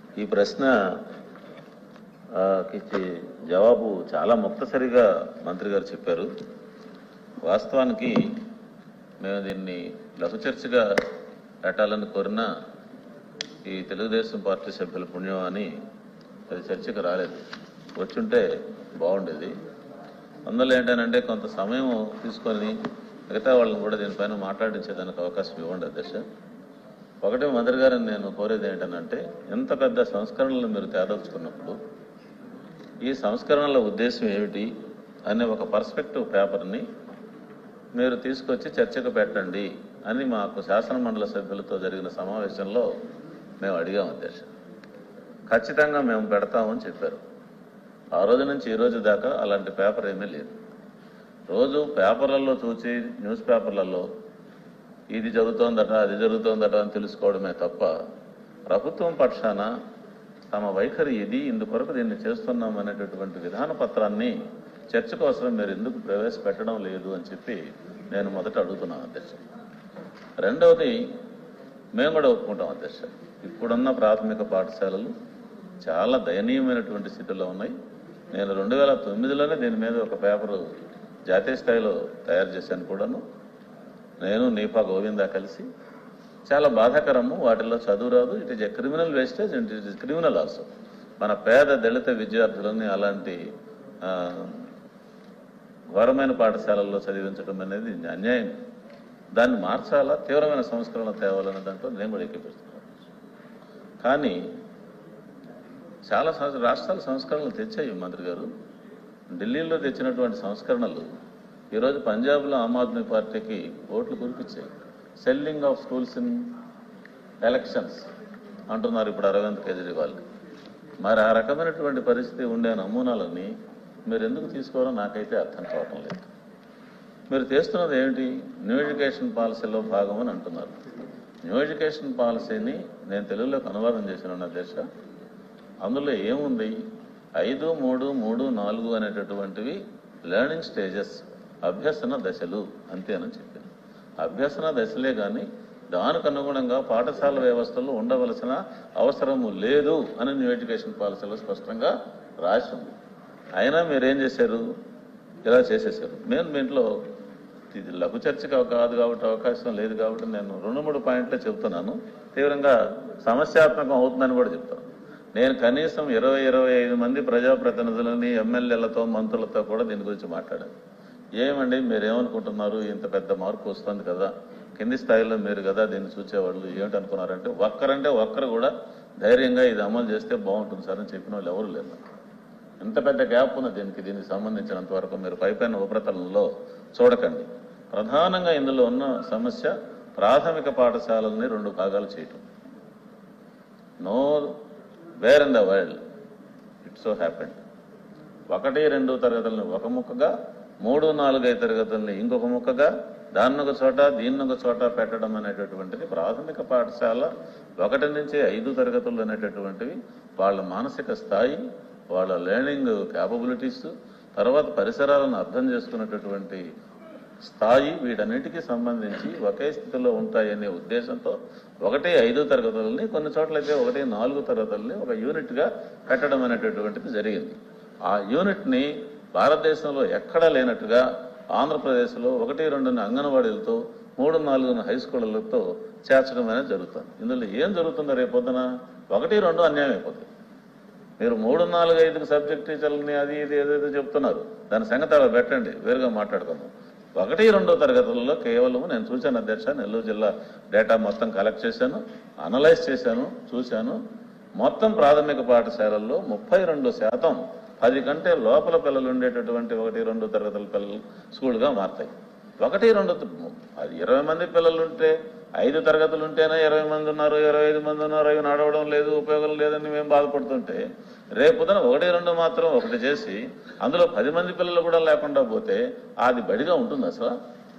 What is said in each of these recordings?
ఈ ప్రశ్న ఆ, కి జవాబు చాలా ముక్తసరిగా మంత్రి గారు చెప్పారు వాస్తవానికి మేము దీన్ని లఘు చర్చగా పెట్టాలని కోరినా ఈ తెలుగుదేశం పార్టీ సభ్యుల పుణ్యం అని అది చర్చకు రాలేదు వచ్చుంటే బాగుండేది అందులో ఏంటంటే కొంత సమయం తీసుకొని మిగతా వాళ్ళని కూడా దీనిపైన మాట్లాడించేదానికి అవకాశం ఇవ్వండి అధ్యక్ష ఒకటే మంత్రి గారిని నేను కోరేది ఏంటనంటే ఎంత పెద్ద సంస్కరణలు మీరు తేదలుచుకున్నప్పుడు ఈ సంస్కరణల ఉద్దేశం ఏమిటి అనే ఒక పర్స్పెక్టివ్ పేపర్ని మీరు తీసుకొచ్చి చర్చకు పెట్టండి అని మాకు శాసన మండలి సభ్యులతో జరిగిన సమావేశంలో మేము అడిగాం అధ్యక్ష ఖచ్చితంగా మేము పెడతామని చెప్పారు ఆ రోజు నుంచి ఈ రోజు దాకా అలాంటి పేపర్ ఏమీ లేదు రోజు పేపర్లలో చూసి న్యూస్ పేపర్లలో ఇది జరుగుతోందట అది జరుగుతోందట అని తెలుసుకోవడమే తప్ప ప్రభుత్వం పక్షాన తమ వైఖరి ఇది ఇందుకొరకు దీన్ని చేస్తున్నాం అనేటటువంటి విధాన పత్రాన్ని చర్చ కోసం మీరు ఎందుకు ప్రవేశపెట్టడం లేదు అని చెప్పి నేను మొదట అడుగుతున్నాను అధ్యక్ష రెండవది మేము కూడా ఒప్పుకుంటాం అధ్యక్ష ఇప్పుడున్న ప్రాథమిక పాఠశాలలు చాలా దయనీయమైనటువంటి స్థితిలో ఉన్నాయి నేను రెండు వేల తొమ్మిదిలోనే దీని మీద ఒక పేపరు జాతీయ స్థాయిలో తయారు చేశాను కూడాను నేను నీపా గోవిందా కలిసి చాలా బాధాకరము వాటిల్లో చదువు రాదు it is a criminal wastage and it is criminal also మన పేద దళిత విద్యార్థులని అలాంటి ఆ, ఘోరమైన పాఠశాలల్లో చదివించడం అనేది అన్యాయం దాన్ని మార్చాలా తీవ్రమైన సంస్కరణ తేవాలనే దాంట్లో నేను కూడా ఎక్కిపిస్తున్నాను కానీ చాలా సంవత్సరాలు రాష్ట్రాలు సంస్కరణలు తెచ్చాయి మంత్రి గారు ఢిల్లీలో తెచ్చినటువంటి సంస్కరణలు ఈరోజు పంజాబ్లో ఆమ్ ఆద్మీ పార్టీకి ఓట్లు కురిపించాయి selling of schools in elections అంటున్నారు ఇప్పుడు అరవింద్ కేజ్రీవాల్ మరి ఆ రకమైనటువంటి పరిస్థితి ఉండే నమూనాలని మీరు ఎందుకు తీసుకోవాలో నాకైతే అర్థం కావటం లేదు మీరు చేస్తున్నది ఏమిటి న్యూ ఎడ్యుకేషన్ పాలసీలో భాగం అని అంటున్నారు న్యూ ఎడ్యుకేషన్ పాలసీని నేను తెలుగులోకి అనువాదం చేసిన దేశ అందులో ఏముంది ఐదు మూడు మూడు నాలుగు అనేటటువంటివి లెర్నింగ్ స్టేజెస్ అభ్యసన దశలు అంతేనని చెప్పింది అభ్యసన దశలే కానీ దానికి అనుగుణంగా పాఠశాల వ్యవస్థలో ఉండవలసిన అవసరము లేదు అని న్యూ ఎడ్యుకేషన్ పాలసీలో స్పష్టంగా రాసి ఉంది అయినా మీరేం చేశారు ఇలా చేసేసారు నేను మీ ఇంట్లో ఇది లఘు చర్చకి కాదు కాబట్టి అవకాశం లేదు కాబట్టి నేను రెండు మూడు పాయింట్లే చెప్తున్నాను తీవ్రంగా సమస్యాత్మకం అవుతుందని కూడా చెప్తాను నేను కనీసం ఇరవై ఇరవై ఐదు మంది ప్రజాప్రతినిధులని ఎమ్మెల్యేలతో మంత్రులతో కూడా దీని గురించి మాట్లాడాను ఏమండి మీరేమనుకుంటున్నారు ఇంత పెద్ద మార్పు వస్తుంది కదా కింది స్థాయిలో మీరు కదా దీన్ని చూసేవాళ్ళు ఏమిటి అనుకున్నారంటే ఒక్కరంటే ఒక్కరు కూడా ధైర్యంగా ఇది అమలు చేస్తే బాగుంటుంది సార్ అని చెప్పిన వాళ్ళు ఎవరు లేరు ఎంత పెద్ద గ్యాప్ ఉంది దీనికి దీనికి సంబంధించినంత వరకు మీరు పైపైన ఉపరితలంలో చూడకండి ప్రధానంగా ఇందులో ఉన్న సమస్య ప్రాథమిక పాఠశాలల్ని రెండు భాగాలు చేయటం nowhere in the world it so happened ఒకటి రెండు తరగతులను ఒక ముక్కగా మూడు నాలుగైదు తరగతుల్ని ఇంకొక ముక్కగా దాన్ని ఒక చోట దీన్ని ఒక చోట పెట్టడం అనేటటువంటిది ప్రాథమిక పాఠశాల ఒకటి నుంచి ఐదు తరగతులు అనేటటువంటివి వాళ్ళ మానసిక స్థాయి వాళ్ళ లెర్నింగ్ క్యాపబిలిటీస్ తర్వాత పరిసరాలను అర్థం చేసుకునేటటువంటి స్థాయి వీటన్నిటికీ సంబంధించి ఒకే స్థితిలో ఉంటాయనే ఉద్దేశంతో ఒకటి ఐదు తరగతులని కొన్ని చోట్లయితే ఒకటి నాలుగు తరగతుల్ని ఒక యూనిట్గా పెట్టడం అనేటటువంటిది జరిగింది ఆ యూనిట్ని భారతదేశంలో ఎక్కడా లేనట్టుగా ఆంధ్రప్రదేశ్లో ఒకటి రెండుని అంగన్వాడీలతో మూడు నాలుగున హై స్కూళ్ళతో చేర్చడం అనేది జరుగుతుంది ఇందులో ఏం జరుగుతుందో రేపొద్దున ఒకటి రెండు అన్యాయం అయిపోతుంది మీరు మూడు నాలుగు ఐదు సబ్జెక్ట్ టీచర్లని అది ఇది ఏదేదో చెప్తున్నారు దాని సంగతి అలా పెట్టండి వేరుగా మాట్లాడుకుందాం ఒకటి రెండో తరగతులలో కేవలం నేను చూశాను అధ్యక్ష నెల్లూరు జిల్లా డేటా మొత్తం కలెక్ట్ చేశాను అనలైజ్ చేశాను చూశాను మొత్తం ప్రాథమిక పాఠశాలల్లో ముప్పై రెండు శాతం పది కంటే లోపల పిల్లలు ఉండేటటువంటి ఒకటి రెండు తరగతుల పిల్లలు స్కూల్గా మారుతాయి ఒకటి రెండు అది ఇరవై మంది పిల్లలు ఉంటే ఐదు తరగతులు ఉంటేనే ఇరవై మంది ఉన్నారు ఇరవై ఐదు మంది ఉన్నారు అవి నడవడం లేదు ఉపయోగం లేదని మేము బాధపడుతుంటే రేపుదన ఒకటి రెండు మాత్రం ఒకటి చేసి అందులో పది మంది పిల్లలు కూడా లేకుండా పోతే అది బడిగా ఉంటుంది అసలు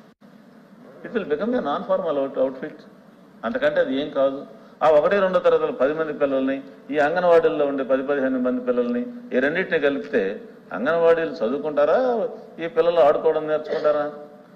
it will become a non formal out outfit అంతకంటే అది ఏం కాదు ఆ ఒకటి రెండో తరగతులు పది మంది పిల్లల్ని ఈ అంగన్వాడీల్లో ఉండే పది పదిహేను మంది పిల్లల్ని ఈ రెండింటిని కలిపితే అంగన్వాడీలు చదువుకుంటారా ఈ పిల్లలు ఆడుకోవడం నేర్చుకుంటారా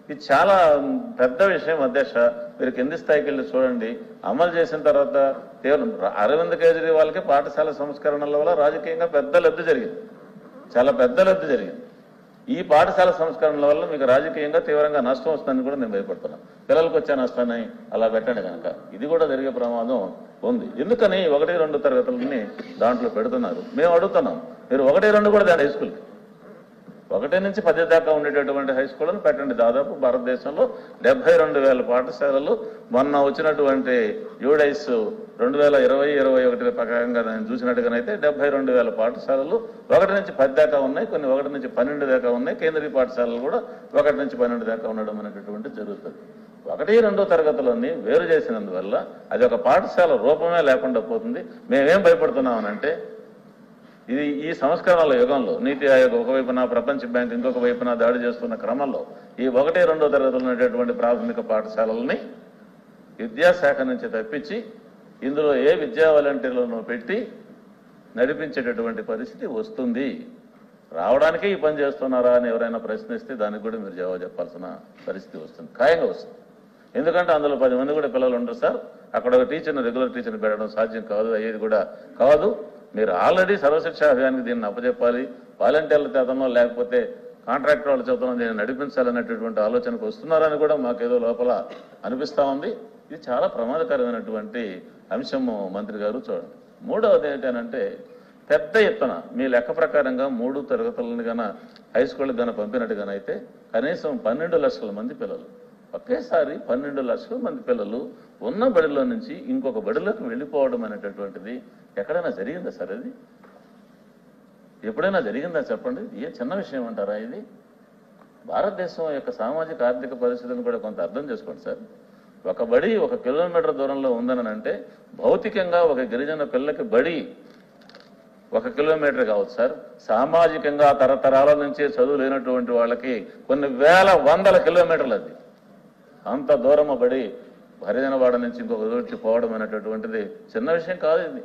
ఇది చాలా పెద్ద విషయం అధ్యక్ష మీరు కింది స్థాయికి వెళ్ళి చూడండి అమలు చేసిన తర్వాత తీవ్ర అరవింద్ కేజ్రీవాల్కి పాఠశాల సంస్కరణల వల్ల రాజకీయంగా పెద్ద లబ్ధి జరిగింది చాలా పెద్ద లబ్ధి జరిగింది ఈ పాఠశాల సంస్కరణల వల్ల మీకు రాజకీయంగా తీవ్రంగా నష్టం వస్తుందని కూడా నేను భయపడుతున్నాను పిల్లలకు వచ్చే నష్టాన్ని అలా పెట్టండి కనుక ఇది కూడా జరిగే ప్రమాదం ఉంది ఎందుకని ఒకటి రెండు తరగతులని దాంట్లో పెడుతున్నారు మేము అడుగుతున్నాం మీరు ఒకటి రెండు కూడా దాని హై స్కూల్కి ఒకటి నుంచి పది దాకా ఉండేటటువంటి హై స్కూళ్ళను పెట్టండి దాదాపు భారతదేశంలో డెబ్బై రెండు వేల పాఠశాలలు మొన్న వచ్చినటువంటి యూడైస్ రెండు వేల ఇరవై ఇరవై ఒకటి ప్రకారంగా నేను చూసినట్టుగానైతే డెబ్బై రెండు వేల పాఠశాలలు ఒకటి నుంచి పది దాకా ఉన్నాయి కొన్ని ఒకటి నుంచి పన్నెండు దాకా ఉన్నాయి కేంద్రీయ పాఠశాలలు కూడా ఒకటి నుంచి పన్నెండు దాకా ఉండడం అనేటటువంటి జరుగుతుంది ఒకటి రెండో తరగతులన్నీ వేరు చేసినందువల్ల అది ఒక పాఠశాల రూపమే లేకుండా పోతుంది మేమేం భయపడుతున్నామనంటే ఇది ఈ సంస్కరణల యుగంలో నీతి ఆయోగ్ ఒకవైపున ప్రపంచ బ్యాంక్ ఇంకొక వైపున దాడి చేస్తున్న క్రమంలో ఈ ఒకటి రెండో తరగతులు ఉన్నటువంటి ప్రాథమిక పాఠశాలల్ని విద్యాశాఖ నుంచి తప్పించి ఇందులో ఏ విద్యా వాలంటీర్లను పెట్టి నడిపించేటటువంటి పరిస్థితి వస్తుంది రావడానికే ఈ పని చేస్తున్నారా అని ఎవరైనా ప్రశ్నిస్తే దానికి కూడా మీరు జవాబు చెప్పాల్సిన పరిస్థితి వస్తుంది ఖాయంగా వస్తుంది ఎందుకంటే అందులో పది మంది కూడా పిల్లలు ఉండరు సార్ అక్కడ ఒక టీచర్ని రెగ్యులర్ టీచర్ని పెట్టడం సాధ్యం కాదు అయ్యేది కూడా కాదు మీరు ఆల్రెడీ సర్వశిక్ష అభియానికి దీన్ని అప్పచెప్పాలి వాలంటీర్ల చేతనో లేకపోతే కాంట్రాక్టర్ వాళ్ళ చేతనో దీన్ని నడిపించాలనేటటువంటి ఆలోచనకు వస్తున్నారని కూడా మాకేదో లోపల అనిపిస్తా ఉంది ఇది చాలా ప్రమాదకరమైనటువంటి అంశము మంత్రి గారు చూడండి మూడవది ఏంటంటే పెద్ద ఎత్తున మీ లెక్క ప్రకారంగా మూడు తరగతులను గన హై స్కూల్కి గన పంపినట్టుగానైతే కనీసం పన్నెండు లక్షల మంది పిల్లలు ఒకేసారి పన్నెండు లక్షల మంది పిల్లలు ఉన్న బడిలో నుంచి ఇంకొక బడిలోకి వెళ్ళిపోవడం అనేటటువంటిది ఎక్కడైనా జరిగిందా సార్ అది ఎప్పుడైనా జరిగిందా చెప్పండి ఏ చిన్న విషయం అంటారా ఇది భారతదేశం యొక్క సామాజిక ఆర్థిక పరిస్థితిని కూడా కొంత అర్థం చేసుకోండి సార్ ఒక బడి ఒక కిలోమీటర్ దూరంలో ఉందని అంటే భౌతికంగా ఒక గిరిజన పిల్లకి బడి ఒక కిలోమీటర్ కావచ్చు సార్ సామాజికంగా తరతరాల నుంచి చదువు లేనటువంటి వాళ్ళకి కొన్ని వేల వందల కిలోమీటర్లు అది అంత దూరం బడి హరిజనవాడ నుంచి ఇంకొక ఊరికి పోవడం అనేటటువంటిది చిన్న విషయం కాదు ఇది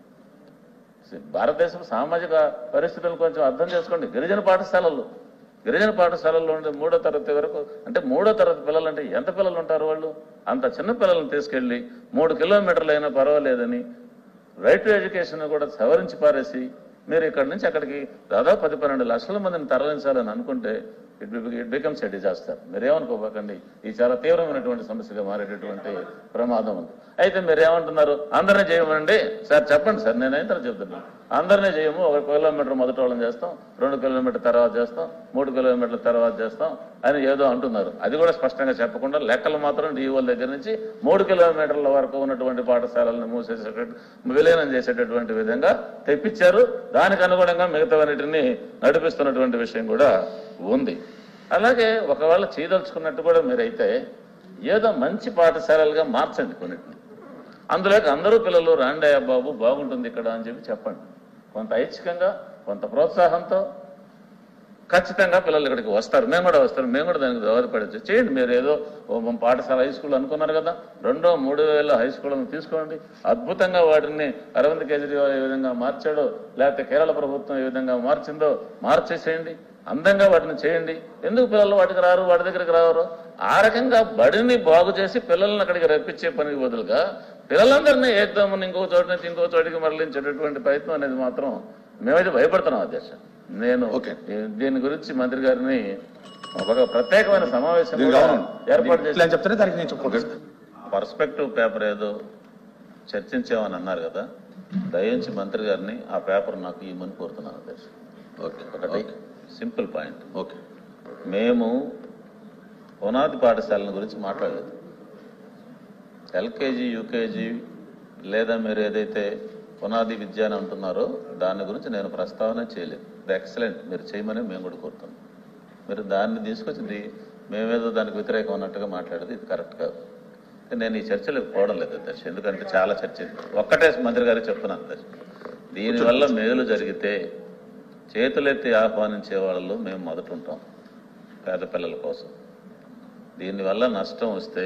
భారతదేశం సామాజిక పరిస్థితులను కొంచెం అర్థం చేసుకోండి గిరిజన పాఠశాలలు గిరిజన పాఠశాలల్లో ఉండే మూడో తరగతి వరకు అంటే మూడో తరగతి పిల్లలు అంటే ఎంత పిల్లలు ఉంటారు వాళ్ళు అంత చిన్న పిల్లల్ని తీసుకెళ్లి మూడు కిలోమీటర్లు అయినా పర్వాలేదని రైట్ టు ఎడ్యుకేషన్ కూడా సవరించి పారేసి మీరు ఇక్కడి నుంచి అక్కడికి దాదాపు పది పన్నెండు లక్షల మందిని తరలించాలని అనుకుంటే it it becomes a disaster మీరేమనుకోకండి ఇది చాలా తీవ్రమైనటువంటి సమస్యగా మారేటటువంటి ప్రమాదం ఉంది అయితే మీరేమంటున్నారు అందరినీ చేయమండి సార్ చెప్పండి సార్ నేను అయితే చెప్తున్నాను అందరినీ చేయము ఒక కిలోమీటర్ మొదటి వాళ్ళని చేస్తాం రెండు కిలోమీటర్ తర్వాత చేస్తాం మూడు కిలోమీటర్ల తర్వాత చేస్తాం అని ఏదో అంటున్నారు అది కూడా స్పష్టంగా చెప్పకుండా లెక్కలు మాత్రం డిఓల దగ్గర నుంచి మూడు కిలోమీటర్ల వరకు ఉన్నటువంటి పాఠశాలలను మూసేసేటట్టు విలీనం చేసేటటువంటి విధంగా తెప్పించారు దానికి అనుగుణంగా మిగతావన్నిటిని నడిపిస్తున్నటువంటి విషయం కూడా ఉంది అలాగే ఒకవేళ చేయదలుచుకున్నట్టు కూడా మీరైతే ఏదో మంచి పాఠశాలలుగా మార్చండి కొన్నిటిని అందులోకి అందరూ పిల్లలు రాండయ్య బాబు బాగుంటుంది ఇక్కడ అని చెప్పి చెప్పండి కొంత ఐచ్ఛికంగా కొంత ప్రోత్సాహంతో ఖచ్చితంగా పిల్లలు ఇక్కడికి వస్తారు మేము కూడా వస్తారు మేము కూడా దానికి దోహదపడచ్చు చేయండి మీరు ఏదో ఓ మన పాఠశాల హై స్కూల్ అనుకున్నారు కదా రెండో మూడు వేల హై స్కూళ్ళను తీసుకోండి అద్భుతంగా వాటిని అరవింద్ కేజ్రీవాల్ ఏ విధంగా మార్చాడో లేకపోతే కేరళ ప్రభుత్వం ఏ విధంగా మార్చిందో మార్చేసేయండి అందంగా వాటిని చేయండి ఎందుకు పిల్లలు వాటికి రారు వాటి దగ్గరికి రారు ఆ రకంగా బడిని బాగు చేసి పిల్లల్ని అక్కడికి రప్పించే పనికి బదులుగా పిల్లలందరినీ ఏకదమ్మని ఇంకో చోట నుంచి ఇంకో చోటికి మరలించేటటువంటి ప్రయత్నం అనేది మాత్రం మేమైతే భయపడుతున్నాం అధ్యక్ష నేను ఓకే. దీని గురించి మంత్రి గారిని ఒక ప్రత్యేకమైన సమావేశం దీనికి కూడా అవును. ఏర్పాటు ఇట్లా చేసి చెప్తానే దానికి నేను చెప్పుకుంటాను పర్స్పెక్టివ్ పేపర్ ఏదో చర్చించామని అన్నారు కదా దయించి మంత్రి గారిని ఆ పేపర్ నాకు ఇవ్వమని కోరుతున్నాను అధ్యక్ష ఓకే ఒకటి సింపుల్ పాయింట్ ఓకే మేము పునాది పాఠశాలల గురించి మాట్లాడలేదు ఎల్కేజీ యూకేజీ లేదా మీరు ఏదైతే పునాది విద్య అని అంటున్నారో దాని గురించి నేను ప్రస్తావన చేయలేదు ఇది ఎక్సలెంట్ మీరు చేయమని మేము కూడా కోరుతున్నాం మీరు దాన్ని తీసుకొచ్చింది మేమేదో దానికి వ్యతిరేకం అన్నట్టుగా మాట్లాడేది ఇది కరెక్ట్ కాదు నేను ఈ చర్చలకు పోవడం లేదు అధ్యక్ష ఎందుకంటే చాలా చర్చ ఒక్కటే మంత్రి గారికి చెప్తున్నాను అధ్యక్ష దీనివల్ల మేలు జరిగితే చేతులెత్తి ఆహ్వానించే వాళ్ళలో మేము మొదట ఉంటాం పేద పిల్లల కోసం దీనివల్ల నష్టం వస్తే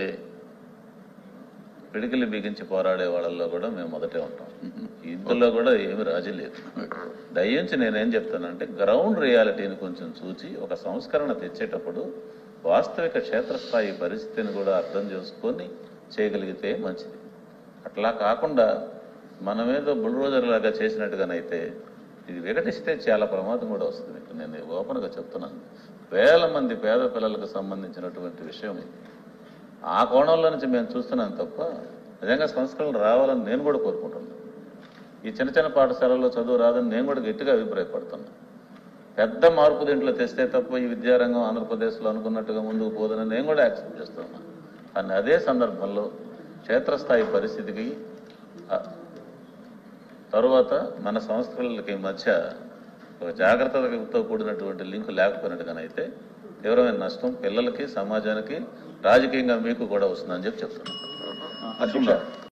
పిడికిలి బిగించి పోరాడే వాళ్ళల్లో కూడా మేము మొదటే ఉంటాం ఇందులో కూడా ఏమి రాజీ లేదు దయించి నేనేం చెప్తానంటే గ్రౌండ్ రియాలిటీని కొంచెం చూచి ఒక సంస్కరణ తెచ్చేటప్పుడు వాస్తవిక క్షేత్రస్థాయి పరిస్థితిని కూడా అర్థం చేసుకొని చేయగలిగితే మంచిది అట్లా కాకుండా మనమేదో బుల్రోజర్ లాగా చేసినట్టుగానైతే ఇది వికటిస్తే చాలా ప్రమాదం కూడా వస్తుంది మీకు నేను ఓపెన్గా చెప్తున్నాను వేల మంది పేద పిల్లలకు సంబంధించినటువంటి విషయం ఇది ఆ కోణంలో నుంచి మేము చూస్తున్నాం తప్ప నిజంగా సంస్కరణలు రావాలని నేను కూడా కోరుకుంటున్నాను ఈ చిన్న చిన్న పాఠశాలల్లో చదువు రాదని నేను కూడా గట్టిగా అభిప్రాయపడుతున్నాను పెద్ద మార్పు దీంట్లో తెస్తే తప్ప ఈ విద్యారంగం ఆంధ్రప్రదేశ్లో అనుకున్నట్టుగా ముందుకు పోదని నేను కూడా యాక్సెప్ట్ చేస్తున్నాను కానీ అదే సందర్భంలో క్షేత్రస్థాయి పరిస్థితికి ఆ, తరువాత మన సంస్కరణలకి మధ్య ఒక జాగ్రత్తతో కూడినటువంటి లింకు లేకపోయినట్టుగానైతే తీవ్రమైన నష్టం పిల్లలకి సమాజానికి రాజకీయంగా మీకు కూడా వస్తుందని చెప్పి చెప్తున్నాను అధ్యక్ష